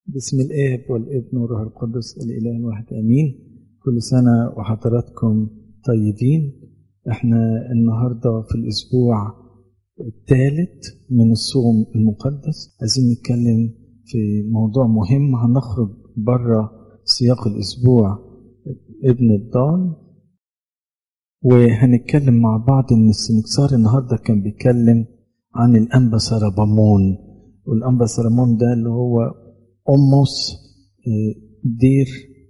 بسم الآب والابن والروح القدس الإله الواحد آمين كل سنة وحضراتكم طيبين احنا النهاردة في الأسبوع الثالث من الصوم المقدس عايزين نتكلم في موضوع مهم هنخرج بره سياق الأسبوع ابن الضال وهنتكلم مع بعض ان السنكسار النهارده كان بيتكلم عن الانبا سربامون والانبا سربامون ده اللي هو أمس دير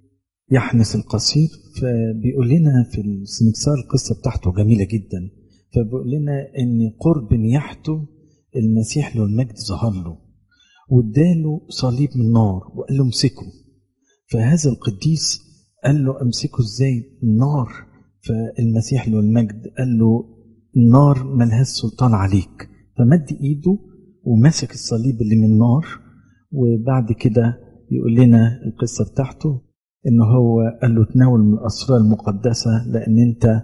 يحنس القصير فبيقول لنا في السنكسار القصة بتاعته جميلة جدا فبيقول لنا إن قرب نياحته المسيح له المجد ظهر له واداله صليب من نار وقال له امسكه فهذا القديس قال له امسكه ازاي النار فالمسيح له المجد قال له النار ملهاش سلطان عليك فمد ايده ومسك الصليب اللي من النار وبعد كده يقول لنا القصة بتاعته إن هو قال له تناول من الأسرار المقدسة لأن أنت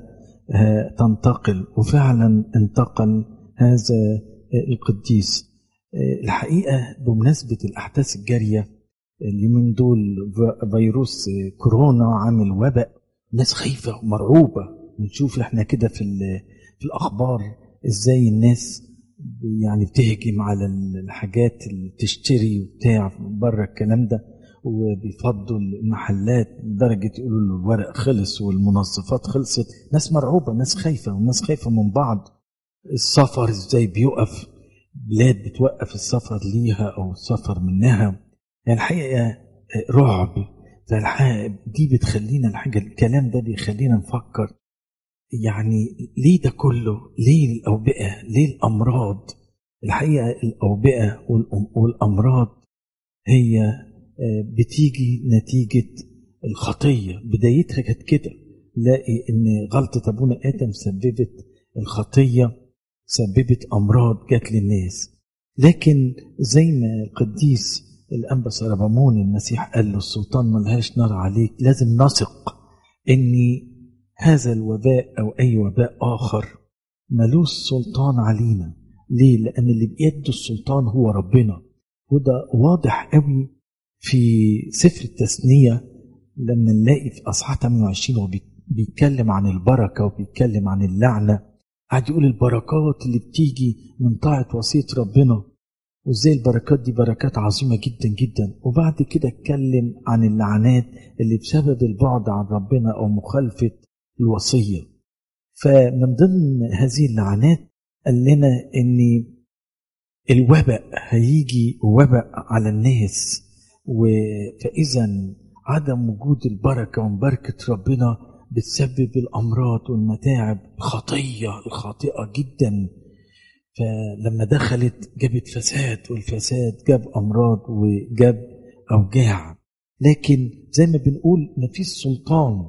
تنتقل وفعلا انتقل هذا القديس الحقيقة بمناسبة الأحداث الجارية اليومين دول فيروس كورونا عامل وباء ناس خايفة ومرعوبة بنشوف احنا كده في, في الأخبار ازاي الناس يعني بتهجم على الحاجات اللي تشتري وبتاع بره الكلام ده وبيفضوا المحلات لدرجة يقولوا له الورق خلص والمنظفات خلصت ناس مرعوبة ناس خايفة والناس خايفة من بعض السفر ازاي بيقف بلاد بتوقف السفر ليها او السفر منها يعني الحقيقة رعب فالحقيقة دي بتخلينا الحاجة الكلام ده بيخلينا نفكر يعني ليه ده كله ليه الأوبئة ليه الأمراض الحقيقة الأوبئة والأمراض هي بتيجي نتيجة الخطية بدايتها كانت كده لاقي ان غلطة ابونا ادم سببت الخطية سببت امراض جات للناس لكن زي ما القديس الانبا سربامون المسيح قال له السلطان ملهاش نار عليك لازم نثق ان هذا الوباء أو أي وباء آخر ملوش سلطان علينا ليه؟ لأن اللي بيده السلطان هو ربنا وده واضح قوي في سفر التثنية لما نلاقي في أصحاح 28 هو بيتكلم عن البركة وبيتكلم عن اللعنة قاعد يقول البركات اللي بتيجي من طاعة وصية ربنا وازاي البركات دي بركات عظيمة جدا جدا وبعد كده اتكلم عن اللعنات اللي بسبب البعد عن ربنا أو مخالفة الوصية فمن ضمن هذه اللعنات قال لنا ان الوباء هيجي وباء على الناس فاذا عدم وجود البركه ومباركه ربنا بتسبب الامراض والمتاعب الخطيه الخاطئه جدا فلما دخلت جابت فساد والفساد جاب امراض وجاب اوجاع لكن زي ما بنقول مفيش سلطان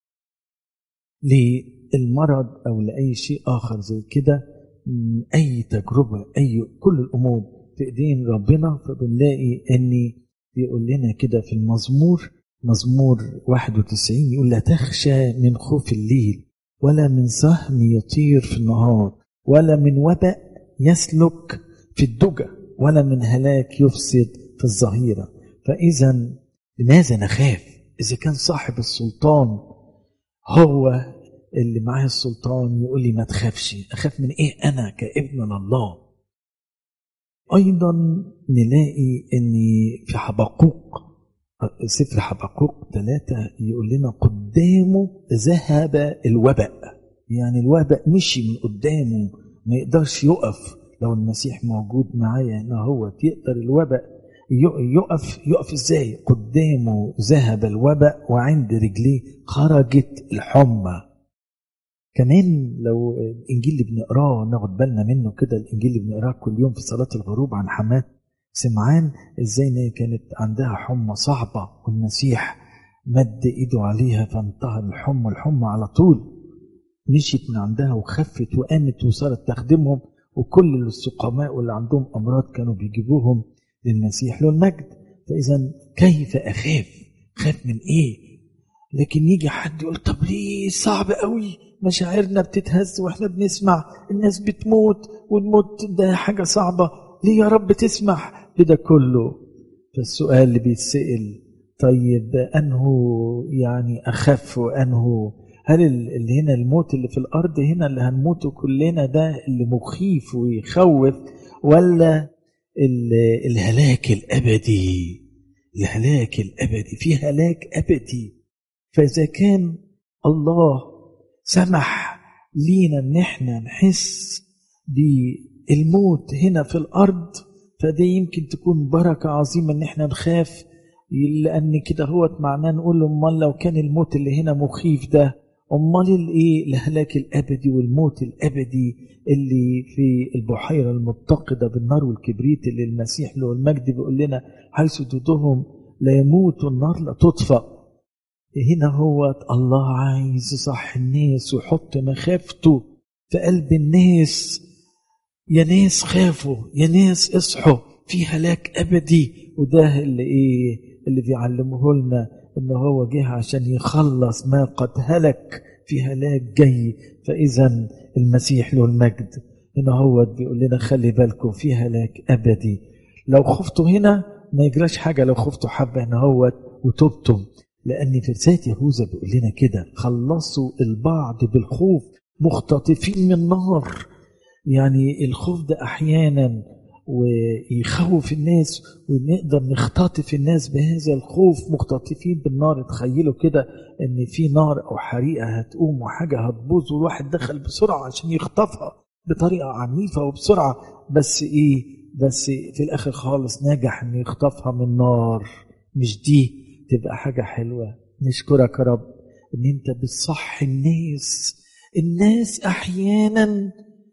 للمرض او لاي شيء اخر زي كده اي تجربه اي كل الامور في ايدين ربنا فبنلاقي ان بيقول لنا كده في المزمور مزمور 91 يقول لا تخشى من خوف الليل ولا من سهم يطير في النهار ولا من وباء يسلك في الدجى ولا من هلاك يفسد في الظهيره فاذا لماذا نخاف اذا كان صاحب السلطان هو اللي معاه السلطان يقول لي ما تخافش اخاف من ايه انا كابن لله ايضا نلاقي ان في حبقوق سفر حبقوق ثلاثة يقول لنا قدامه ذهب الوباء يعني الوباء مشي من قدامه ما يقدرش يقف لو المسيح موجود معايا هنا هو يقدر الوباء يقف يقف ازاي قدامه ذهب الوباء وعند رجليه خرجت الحمى كمان لو الانجيل اللي بنقراه ناخد بالنا منه كده الانجيل اللي بنقراه كل يوم في صلاه الغروب عن حماه سمعان ازاي ان هي كانت عندها حمى صعبه والمسيح مد ايده عليها فانتهى الحمى الحمى على طول مشيت من عندها وخفت وقامت وصارت تخدمهم وكل السقماء واللي عندهم امراض كانوا بيجيبوهم للمسيح له المجد فاذا كيف اخاف خاف من ايه لكن يجي حد يقول طب ليه صعب قوي مشاعرنا بتتهز واحنا بنسمع الناس بتموت والموت ده حاجه صعبه ليه يا رب تسمح بده كله فالسؤال اللي بيتسأل طيب أنه يعني أخف وأنه هل اللي هنا الموت اللي في الأرض هنا اللي هنموته كلنا ده اللي مخيف ويخوف ولا الهلاك الأبدي الهلاك الأبدي في هلاك أبدي فإذا كان الله سمح لينا ان احنا نحس بالموت هنا في الارض فده يمكن تكون بركة عظيمة ان احنا نخاف لان كده هو معناه نقول امال لو كان الموت اللي هنا مخيف ده امال الايه الهلاك الابدي والموت الابدي اللي في البحيره المتقده بالنار والكبريت اللي المسيح له المجد بيقول لنا حيث ضدهم لا يموت والنار لا تطفأ هنا هو الله عايز يصح الناس ويحط مخافته في قلب الناس يا ناس خافوا يا ناس اصحوا في هلاك ابدي وده اللي ايه اللي بيعلمه لنا ان هو جه عشان يخلص ما قد هلك في هلاك جاي فاذا المسيح له المجد هنا هو بيقول لنا خلي بالكم في هلاك ابدي لو خفتوا هنا ما يجراش حاجه لو خفتوا حبه هنا هو وتبتم لأن في رسالة يهوذا بيقول لنا كده خلصوا البعض بالخوف مختطفين من النار يعني الخوف ده أحيانا ويخوف الناس ونقدر نختطف الناس بهذا الخوف مختطفين بالنار تخيلوا كده ان في نار او حريقه هتقوم وحاجه هتبوظ والواحد دخل بسرعه عشان يخطفها بطريقه عنيفه وبسرعه بس ايه بس في الاخر خالص نجح انه يخطفها من النار مش دي تبقى حاجة حلوة نشكرك يا رب ان انت بتصحي الناس الناس احيانا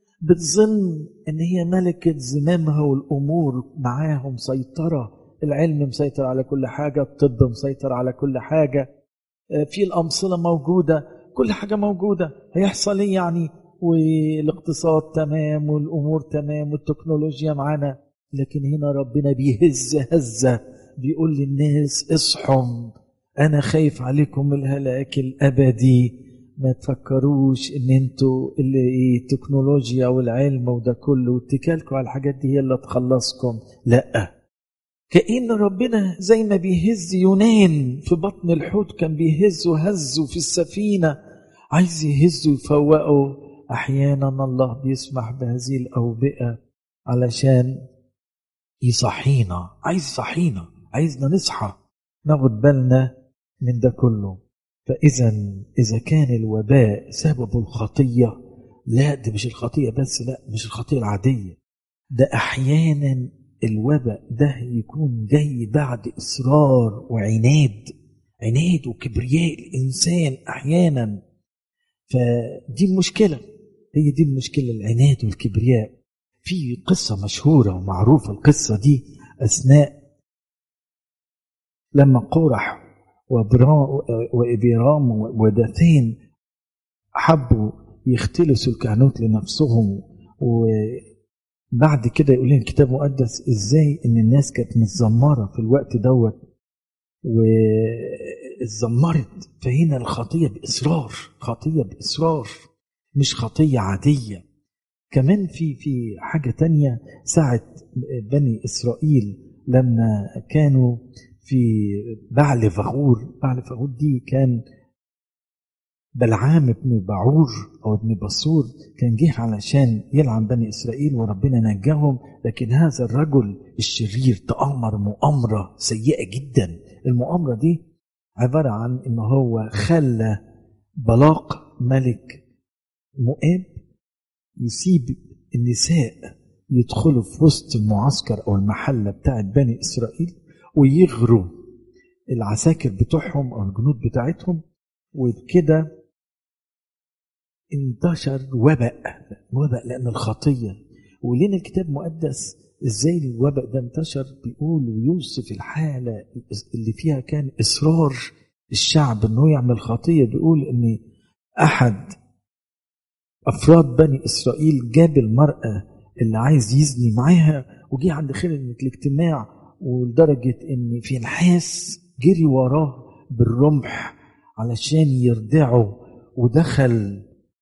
بتظن ان هي ملكة زمامها والامور معاها مسيطرة العلم مسيطر على كل حاجة الطب مسيطر على كل حاجة في الأمصلة موجودة كل حاجة موجودة هيحصل ايه يعني والاقتصاد تمام والأمور تمام والتكنولوجيا معانا لكن هنا ربنا بيهز هزة بيقول للناس اصحوا انا خايف عليكم الهلاك الابدي ما تفكروش ان انتوا اللي ايه التكنولوجيا والعلم وده كله واتكالكم على الحاجات دي هي اللي تخلصكم لا كأن ربنا زي ما بيهز يونان في بطن الحوت كان بيهز وهزه في السفينة عايز يهز ويفوقه أحيانا الله بيسمح بهذه الأوبئة علشان يصحينا عايز يصحينا عايزنا نصحى ناخد بالنا من ده كله فإذا إذا كان الوباء سبب الخطية لا ده مش الخطية بس لا مش الخطية العادية ده أحيانا الوباء ده يكون جاي بعد إصرار وعناد عناد وكبرياء الإنسان أحيانا فدي المشكلة هي دي المشكلة العناد والكبرياء في قصة مشهورة ومعروفة القصة دي أثناء لما قورح وإبرام وداثين حبوا يختلسوا الكهنوت لنفسهم وبعد كده يقول لنا الكتاب المقدس ازاي ان الناس كانت متذمره في الوقت دوت واتذمرت فهنا الخطيه باصرار خطيه باصرار مش خطيه عاديه كمان في في حاجه تانية ساعه بني اسرائيل لما كانوا في بعل فغور بعل فغور دي كان بلعام ابن بعور او ابن بصور كان جه علشان يلعن بني اسرائيل وربنا نجاهم لكن هذا الرجل الشرير تامر مؤامره سيئه جدا المؤامره دي عباره عن ان هو خلى بلاق ملك مؤاب يسيب النساء يدخلوا في وسط المعسكر او المحله بتاعت بني اسرائيل ويغروا العساكر بتوعهم او الجنود بتاعتهم وكده انتشر وباء وباء لان الخطيه ولنا الكتاب المقدس ازاي الوباء ده انتشر بيقول ويوصف الحاله اللي فيها كان اصرار الشعب انه يعمل خطيه بيقول ان احد افراد بني اسرائيل جاب المراه اللي عايز يزني معاها وجي عند خيمه الاجتماع ولدرجه ان في نحاس جري وراه بالرمح علشان يردعه ودخل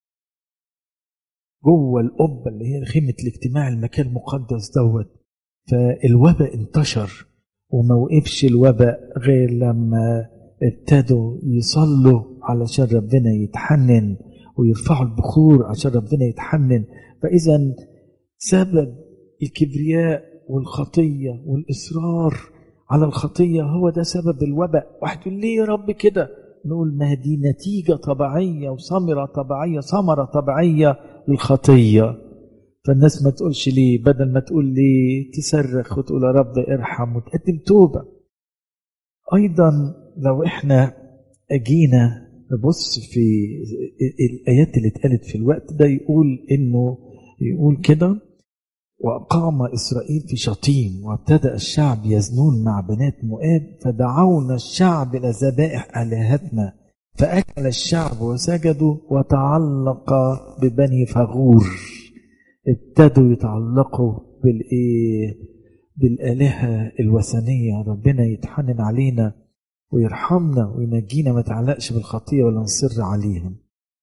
جوه القبه اللي هي خيمه الاجتماع المكان المقدس دوت فالوباء انتشر وما وقفش الوباء غير لما ابتدوا يصلوا علشان ربنا يتحنن ويرفعوا البخور عشان ربنا يتحنن فإذا سبب الكبرياء والخطية والإصرار على الخطية هو ده سبب الوباء واحد يقول ليه يا رب كده نقول ما دي نتيجة طبيعية وثمرة طبيعية ثمرة طبيعية للخطية فالناس ما تقولش ليه بدل ما تقول ليه تصرخ وتقول يا رب ارحم وتقدم توبة أيضا لو احنا أجينا نبص في الآيات اللي اتقالت في الوقت ده يقول إنه يقول كده وأقام إسرائيل في شطيم وابتدأ الشعب يزنون مع بنات مؤاب فدعونا الشعب إلى ذبائح آلهتنا فأكل الشعب وسجدوا وتعلق ببني فغور ابتدوا يتعلقوا بالإيه بالآلهة الوثنية ربنا يتحنن علينا ويرحمنا وينجينا ما تعلقش بالخطية ولا نصر عليها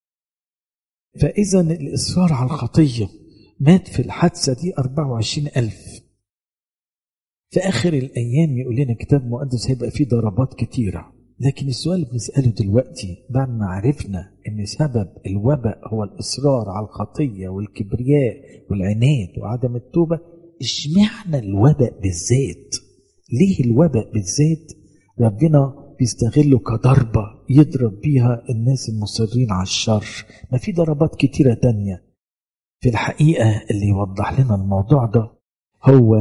فإذا الإصرار على الخطية مات في الحادثة دي 24 ألف في آخر الأيام يقول لنا كتاب مقدس هيبقى فيه ضربات كتيرة لكن السؤال اللي بنسأله دلوقتي بعد ما عرفنا إن سبب الوباء هو الإصرار على الخطية والكبرياء والعناد وعدم التوبة اشمعنى الوباء بالذات؟ ليه الوباء بالذات ربنا بيستغله كضربة يضرب بيها الناس المصرين على الشر ما في ضربات كتيرة تانية في الحقيقة اللي يوضح لنا الموضوع ده هو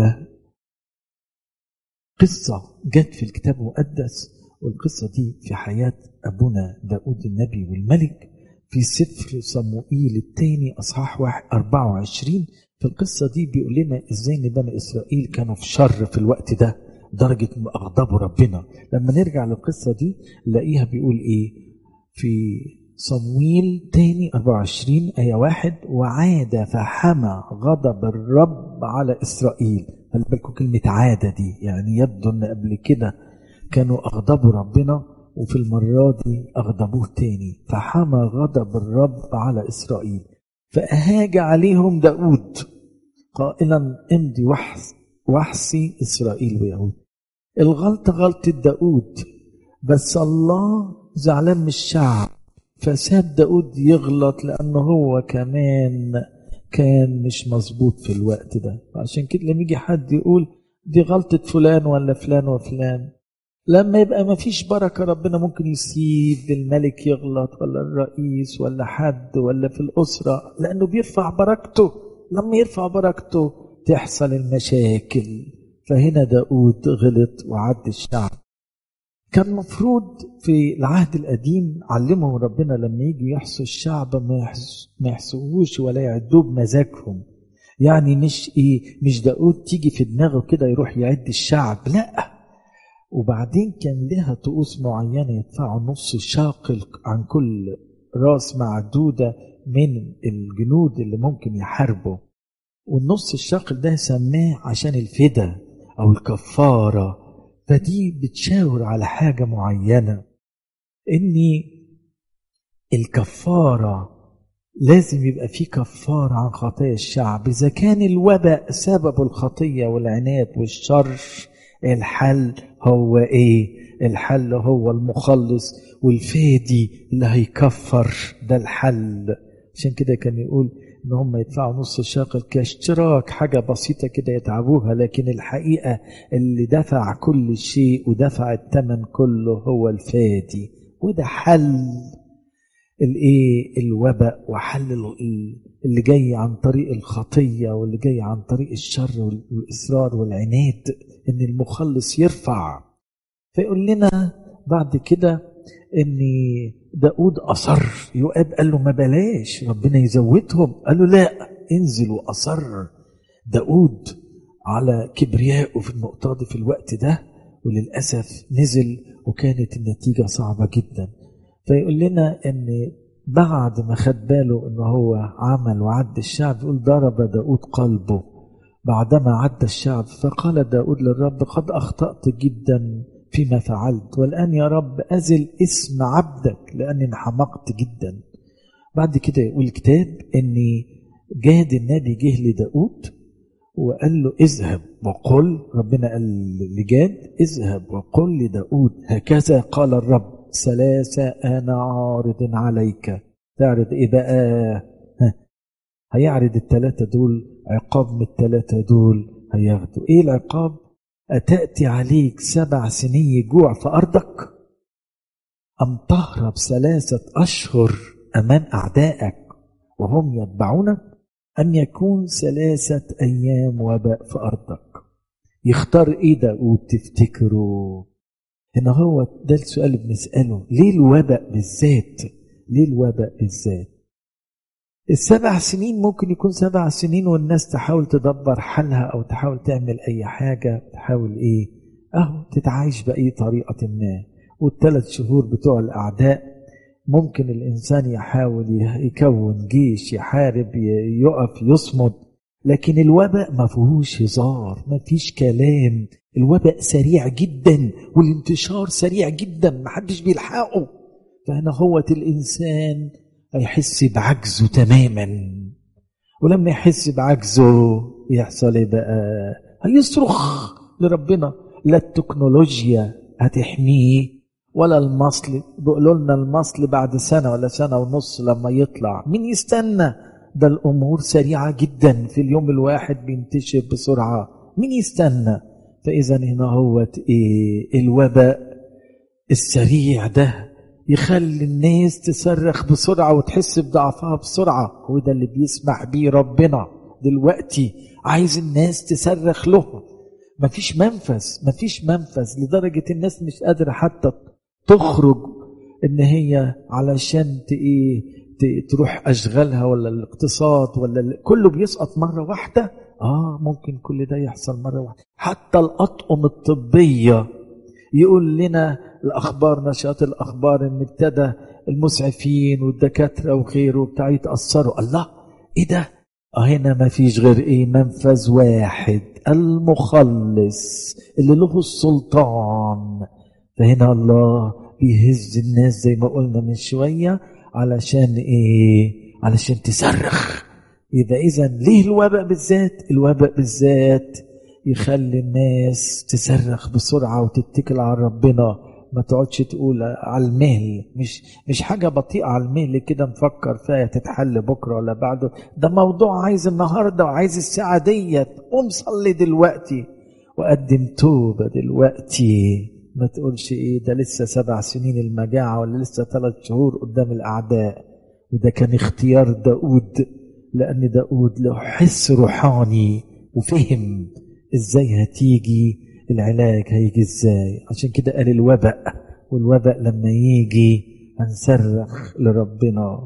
قصة جت في الكتاب المقدس والقصة دي في حياة أبونا داود النبي والملك في سفر صموئيل الثاني أصحاح 24 في القصة دي بيقول لنا إزاي إن بني إسرائيل كانوا في شر في الوقت ده درجة أغضبوا ربنا لما نرجع للقصة دي نلاقيها بيقول إيه في صمويل تاني 24 آية واحد وعاد فحمى غضب الرب على إسرائيل خلي بالكم كلمة عادة دي يعني يبدو إن قبل كده كانوا أغضبوا ربنا وفي المرة دي أغضبوه تاني فحمى غضب الرب على إسرائيل فأهاج عليهم داود قائلا امضي وحس وحسي إسرائيل ويهود الغلطة غلطة داود بس الله زعلان من الشعب فساب داود يغلط لأنه هو كمان كان مش مظبوط في الوقت ده عشان كده لما يجي حد يقول دي غلطة فلان ولا فلان وفلان لما يبقى ما فيش بركة ربنا ممكن يسيب الملك يغلط ولا الرئيس ولا حد ولا في الأسرة لأنه بيرفع بركته لما يرفع بركته تحصل المشاكل فهنا داود غلط وعد الشعب كان مفروض في العهد القديم علمهم ربنا لما يجي يحصوا الشعب ما يحسوهوش ولا يعدوه بمزاجهم يعني مش ايه مش داود تيجي في دماغه كده يروح يعد الشعب لا وبعدين كان لها طقوس معينة يدفعوا نص شاقل عن كل راس معدودة من الجنود اللي ممكن يحاربوا والنص الشاقل ده سماه عشان الفدا أو الكفارة فدي بتشاور على حاجة معينة إن الكفارة لازم يبقى في كفارة عن خطايا الشعب إذا كان الوباء سبب الخطية والعناد والشر الحل هو إيه؟ الحل هو المخلص والفادي اللي هيكفر ده الحل عشان كده كان يقول ان هم يدفعوا نص شاقل كاشتراك حاجه بسيطه كده يتعبوها لكن الحقيقه اللي دفع كل شيء ودفع الثمن كله هو الفادي وده حل الايه الوباء وحل اللي جاي عن طريق الخطيه واللي جاي عن طريق الشر والاصرار والعناد ان المخلص يرفع فيقول لنا بعد كده ان داود اصر يؤاب قال له ما بلاش ربنا يزودهم قال له لا انزل واصر داود على كبريائه في النقطة دي في الوقت ده وللأسف نزل وكانت النتيجة صعبة جدا فيقول لنا ان بعد ما خد باله ان هو عمل وعد الشعب يقول ضرب داود قلبه بعدما عد الشعب فقال داود للرب قد أخطأت جدا فيما فعلت والآن يا رب أزل اسم عبدك لأني انحمقت جدا بعد كده يقول الكتاب أن جاد النبي جه لداود وقال له اذهب وقل ربنا قال لجاد اذهب وقل لداود هكذا قال الرب ثلاثة أنا عارض عليك تعرض إيه بقى ها. هيعرض الثلاثة دول عقاب من الثلاثة دول هياخدوا إيه العقاب أتأتي عليك سبع سنين جوع في أرضك أم تهرب ثلاثة أشهر أمام أعدائك وهم يتبعونك أن يكون ثلاثة أيام وباء في أرضك يختار إيه داود تفتكروا هنا هو ده السؤال اللي بنسأله ليه الوباء بالذات ليه الوباء بالذات السبع سنين ممكن يكون سبع سنين والناس تحاول تدبر حالها أو تحاول تعمل أي حاجة تحاول إيه أهو تتعايش بأي طريقة ما والثلاث شهور بتوع الأعداء ممكن الإنسان يحاول يكون جيش يحارب يقف يصمد لكن الوباء ما فيهوش هزار ما فيش كلام الوباء سريع جدا والانتشار سريع جدا محدش بيلحقه فهنا هوة الإنسان هيحس بعجزه تماما ولما يحس بعجزه يحصل ايه بقى هيصرخ لربنا لا التكنولوجيا هتحميه ولا المصل بيقولوا لنا المصل بعد سنة ولا سنة ونص لما يطلع مين يستنى ده الأمور سريعة جدا في اليوم الواحد بينتشر بسرعة مين يستنى فإذا هنا هو إيه الوباء السريع ده يخلي الناس تصرخ بسرعة وتحس بضعفها بسرعة هو ده اللي بيسمح بيه ربنا دلوقتي عايز الناس تصرخ له مفيش منفذ مفيش منفذ لدرجة الناس مش قادرة حتى تخرج ان هي علشان ايه تروح اشغالها ولا الاقتصاد ولا كله بيسقط مره واحده اه ممكن كل ده يحصل مره واحده حتى الاطقم الطبيه يقول لنا الاخبار نشاط الاخبار ان ابتدى المسعفين والدكاتره وغيره بتاع يتاثروا الله ايه ده اه هنا ما فيش غير ايه منفذ واحد المخلص اللي له السلطان فهنا الله بيهز الناس زي ما قلنا من شويه علشان ايه علشان تصرخ يبقى اذا ليه الوباء بالذات الوباء بالذات يخلي الناس تصرخ بسرعه وتتكل على ربنا ما تقعدش تقول على المهل مش مش حاجه بطيئه على المهل كده نفكر فيها تتحل بكره ولا بعده ده موضوع عايز النهارده وعايز الساعه ديت قوم صلي دلوقتي وقدم توبه دلوقتي ما تقولش ايه ده لسه سبع سنين المجاعة ولا لسه ثلاث شهور قدام الأعداء وده كان اختيار داود لأن داود له حس روحاني وفهم ازاي هتيجي العلاج هيجي ازاي عشان كده قال الوباء والوباء لما يجي هنصرخ لربنا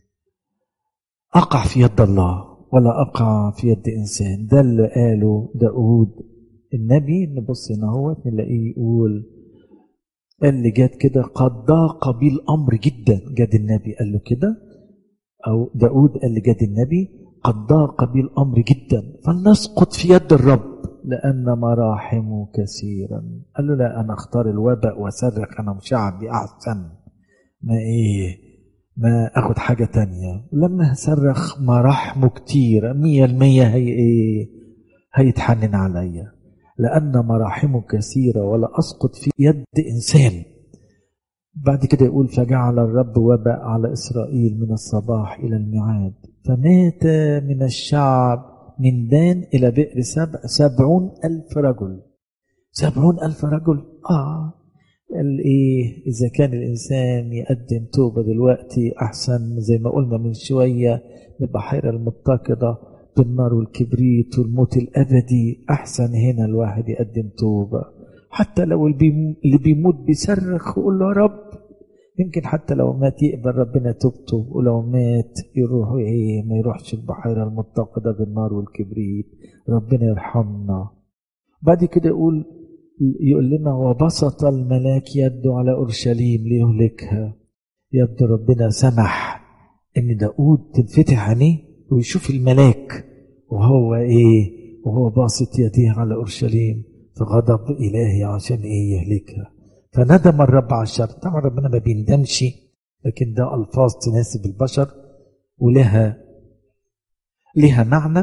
أقع في يد الله ولا أقع في يد إنسان ده اللي قاله داود النبي نبص هنا هو نلاقيه يقول اللي جات كده قد ضاق بي الامر جدا جاد النبي قال له كده او داود قال لجاد النبي قد ضاق بي الامر جدا فلنسقط في يد الرب لان مراحمه كثيرا قال له لا انا اختار الوباء واصرخ انا وشعبي احسن ما ايه ما اخد حاجه تانية لما هصرخ مراحمه كتير مية المية هي ايه هيتحنن عليا لأن مراحمه كثيرة ولا أسقط في يد إنسان بعد كده يقول فجعل الرب وباء على إسرائيل من الصباح إلى الميعاد فمات من الشعب من دان إلى بئر سبع سبعون ألف رجل سبعون ألف رجل آه الايه اذا كان الانسان يقدم توبه دلوقتي احسن زي ما قلنا من شويه من البحيره المتقده بالنار والكبريت والموت الابدي احسن هنا الواحد يقدم توبه حتى لو اللي بيموت بيصرخ ويقول له يا رب يمكن حتى لو مات يقبل ربنا توبته ولو مات يروح ايه ما يروحش البحيره المتقده بالنار والكبريت ربنا يرحمنا بعد كده يقول يقول لنا وبسط الملاك يده على اورشليم ليهلكها يبدو ربنا سمح ان داود تنفتح عينيه ويشوف الملاك وهو ايه وهو باسط يديه على اورشليم فغضب الهي عشان ايه يهلكها فندم الرب على الشر طبعا ربنا ما بيندمش لكن ده الفاظ تناسب البشر ولها لها معنى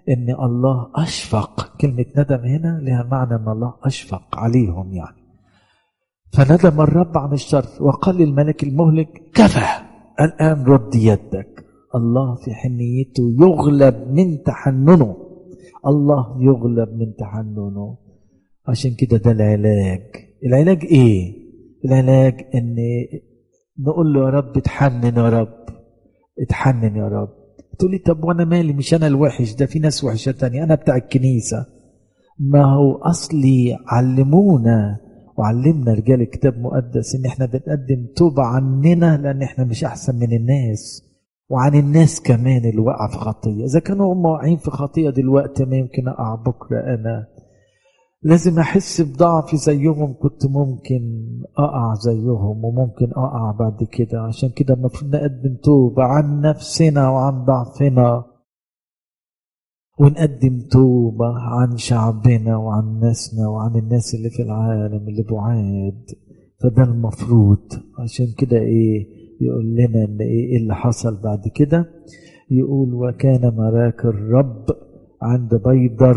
ان الله اشفق كلمة ندم هنا لها معنى ان الله اشفق عليهم يعني فندم الرب عن الشر وقال للملك المهلك كفى الآن رد يدك الله في حنيته يغلب من تحننه الله يغلب من تحننه عشان كده ده العلاج العلاج ايه العلاج ان نقول له يا رب اتحنن يا رب اتحنن يا رب تقول لي طب وانا مالي مش انا الوحش ده في ناس وحشه تانية انا بتاع الكنيسه ما هو اصلي علمونا وعلمنا رجال الكتاب مقدس ان احنا بنقدم توبه عننا لان احنا مش احسن من الناس وعن الناس كمان اللي وقع في خطيه اذا كانوا هم واقعين في خطيه دلوقتي ما يمكن اقع بكره انا لازم احس بضعفي زيهم كنت ممكن اقع زيهم وممكن اقع بعد كده عشان كده المفروض نقدم توبه عن نفسنا وعن ضعفنا ونقدم توبة عن شعبنا وعن ناسنا وعن الناس اللي في العالم اللي بعاد فده المفروض عشان كده ايه يقول لنا ان ايه اللي حصل بعد كده يقول وكان ملاك الرب عند بيدر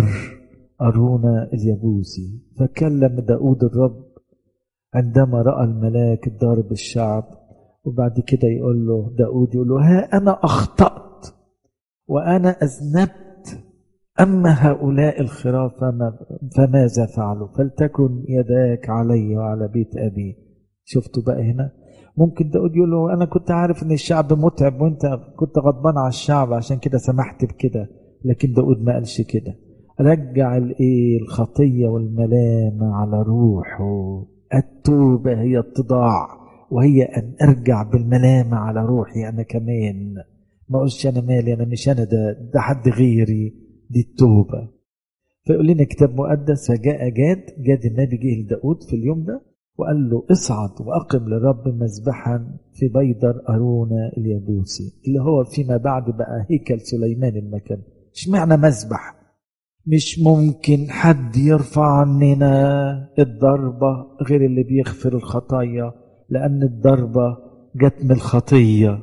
أرونا اليبوسي فكلم داود الرب عندما رأى الملاك ضارب الشعب وبعد كده يقول له داود يقول له ها أنا أخطأت وأنا أذنبت أما هؤلاء الخراف فما فماذا فعلوا فلتكن يداك علي وعلى بيت أبي شفتوا بقى هنا ممكن داود يقول له أنا كنت عارف إن الشعب متعب وأنت كنت غضبان على الشعب عشان كده سمحت بكده لكن داود ما قالش كده رجع الايه الخطيه والملامه على روحه التوبه هي اتضاع وهي ان ارجع بالملامه على روحي انا كمان ما اقولش انا مالي انا مش انا ده ده حد غيري دي التوبه فيقول لنا كتاب مقدس فجاء جاد جاد النبي جه لداود في اليوم ده وقال له اصعد واقم للرب مذبحا في بيدر ارونا اليابوسي اللي هو فيما بعد بقى هيكل سليمان المكان اشمعنى مذبح مش ممكن حد يرفع عننا الضربة غير اللي بيغفر الخطايا لأن الضربة جت من الخطية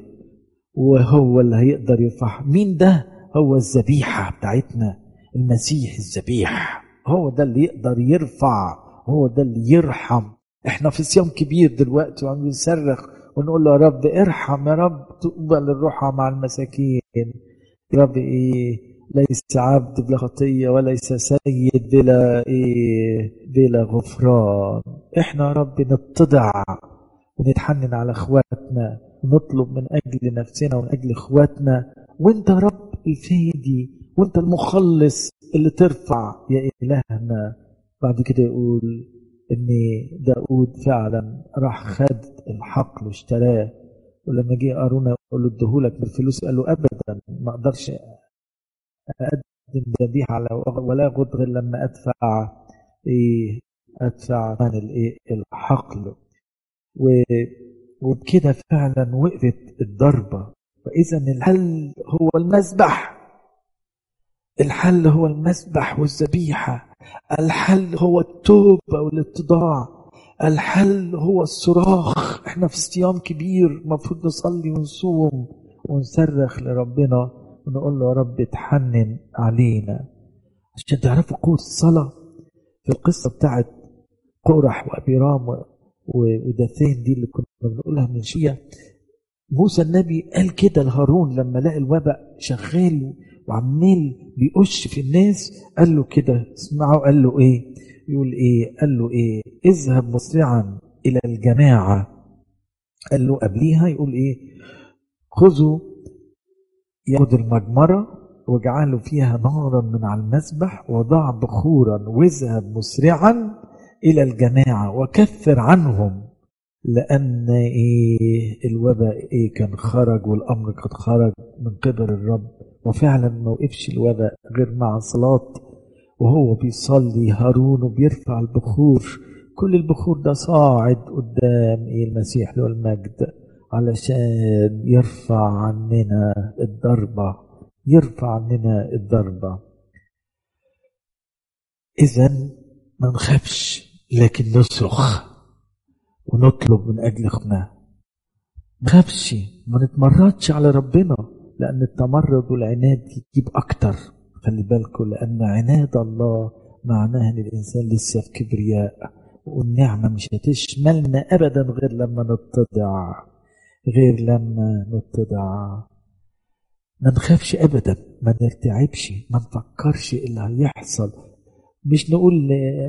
وهو اللي هيقدر يرفعها مين ده هو الذبيحة بتاعتنا المسيح الذبيح هو ده اللي يقدر يرفع هو ده اللي يرحم احنا في صيام كبير دلوقتي وعم بنصرخ ونقول له يا رب ارحم يا رب تقبل الروحة مع المساكين يا رب ايه ليس عبد بلا خطية وليس سيد بلا إيه بلا غفران إحنا يا رب نتضع ونتحنن على إخواتنا ونطلب من أجل نفسنا ومن أجل إخواتنا وأنت يا رب الفادي وأنت المخلص اللي ترفع يا إلهنا بعد كده يقول إن داود فعلا راح خد الحقل واشتراه ولما جه أرونا يقول له اديهولك بالفلوس قال له أبدا ما أقدرش اقدم ذبيحه على ولا غد غير لما ادفع ايه ادفع ثمن الايه الحقل وبكده فعلا وقفت الضربه فاذا الحل هو المذبح الحل هو المذبح والذبيحه الحل هو التوبه والاتضاع الحل هو الصراخ احنا في صيام كبير المفروض نصلي ونصوم ونصرخ لربنا ونقول له يا رب اتحنن علينا عشان تعرفوا قوة الصلاة في القصة بتاعت قرح وأبيرام وداثين دي اللي كنا بنقولها من شوية موسى النبي قال كده لهارون لما لقى الوباء شغال وعمال بيقش في الناس قال له كده اسمعوا قال له ايه يقول ايه قال له ايه اذهب مسرعا الى الجماعة قال له قبليها يقول ايه خذوا ياخد المجمرة واجعله فيها نارا من على المسبح وضع بخورا واذهب مسرعا إلى الجماعة وكفر عنهم لأن إيه الوباء إيه كان خرج والأمر قد خرج من قبل الرب وفعلا ما وقفش الوباء غير مع صلاة وهو بيصلي هارون وبيرفع البخور كل البخور ده صاعد قدام إيه المسيح له المجد علشان يرفع عننا الضربة يرفع عننا الضربة إذا ما نخافش لكن نصرخ ونطلب من أجل إخواننا ما نخافش ما نتمردش على ربنا لأن التمرد والعناد يجيب أكتر خلي بالكم لأن عناد الله معناها إن الإنسان لسه في كبرياء والنعمة مش هتشملنا أبدا غير لما نتضع غير لما نتضع ما نخافش أبدا ما نرتعبش ما نفكرش اللي هيحصل مش نقول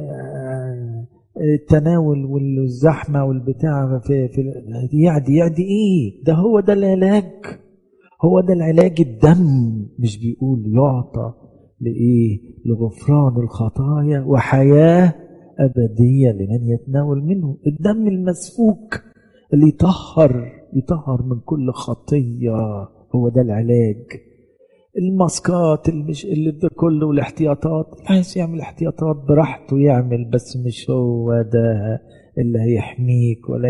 التناول والزحمة والبتاع في, في يعدي يعدي إيه ده هو ده العلاج هو ده العلاج الدم مش بيقول يعطى لإيه لغفران الخطايا وحياة أبدية لمن يتناول منه الدم المسفوك اللي يطهر يطهر من كل خطية هو ده العلاج الماسكات اللي مش اللي ده كله والاحتياطات عايز يعمل احتياطات براحته يعمل بس مش هو ده اللي هيحميك ولا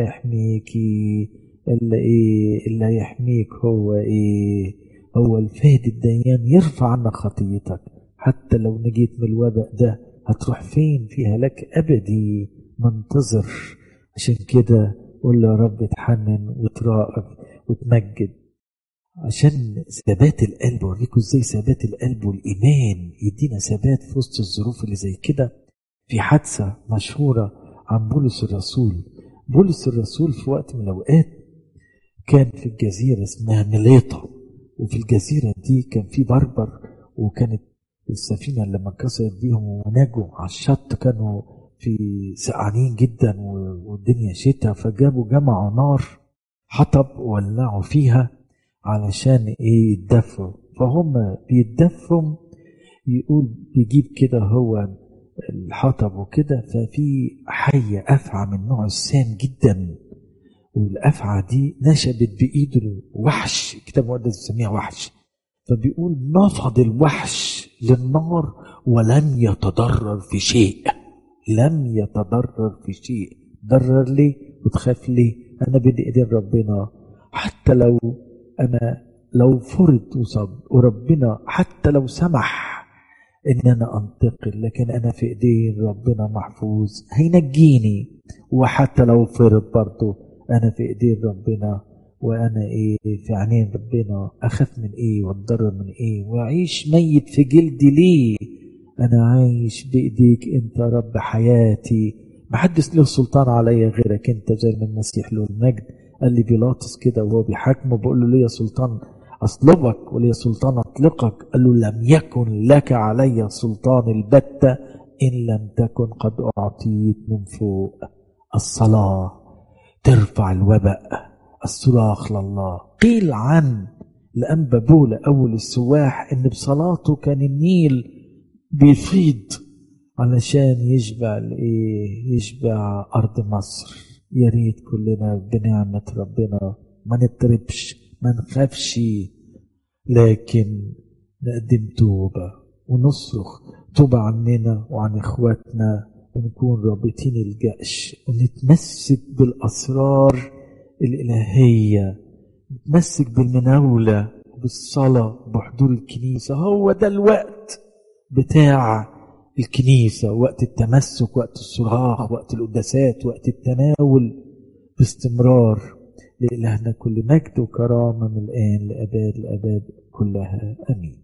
يحميكي اللي ايه اللي هيحميك هو ايه هو الفادي الديان يرفع عنك خطيتك حتى لو نجيت من الوباء ده هتروح فين في هلاك ابدي منتظر عشان كده قول يا رب اتحنن وتراقب وتمجد عشان ثبات القلب اوريكم ازاي ثبات القلب والايمان يدينا ثبات في وسط الظروف اللي زي كده في حادثه مشهوره عن بولس الرسول بولس الرسول في وقت من الاوقات كان في الجزيره اسمها ميليطه وفي الجزيره دي كان في بربر وكانت السفينه لما انكسرت بيهم ونجوا على الشط كانوا في سقعانين جدا والدنيا شتاء فجابوا جمعوا نار حطب وولعوا فيها علشان ايه يتدفوا فهم بيتدفوا يقول بيجيب كده هو الحطب وكده ففي حية أفعى من نوع السام جدا والأفعى دي نشبت بإيده وحش الكتاب المقدس بيسميها وحش فبيقول نفض الوحش للنار ولم يتضرر في شيء لم يتضرر في شيء ضرر لي وتخاف لي أنا بين إيدين ربنا حتى لو أنا لو فرض وصب وربنا حتى لو سمح إن أنا أنتقل لكن أنا في إيدين ربنا محفوظ هينجيني وحتى لو فرض برضه أنا في إيدين ربنا وأنا إيه في عينين ربنا أخاف من إيه وأتضرر من إيه وأعيش ميت في جلدي ليه أنا عايش بإيديك أنت رب حياتي محدش له سلطان عليا غيرك أنت زي ما المسيح له المجد قال لي بيلاطس كده وهو بيحاكمه بيقول له ليا سلطان أصلبك وليا سلطان أطلقك قال له لم يكن لك علي سلطان البتة إن لم تكن قد أعطيت من فوق الصلاة ترفع الوباء الصراخ لله قيل عن لأنبا بولا أول السواح إن بصلاته كان النيل بيفيض علشان يشبع الايه يشبع ارض مصر يا ريت كلنا بنعمه ربنا ما نضطربش ما نخافش لكن نقدم توبه ونصرخ توبه عننا وعن اخواتنا ونكون رابطين الجأش ونتمسك بالاسرار الالهيه نتمسك بالمناوله بالصلاه بحضور الكنيسه هو ده الوقت بتاع الكنيسة وقت التمسك وقت الصراخ وقت القداسات وقت التناول باستمرار لإلهنا كل مجد وكرامة من الآن لأباد الأباد كلها أمين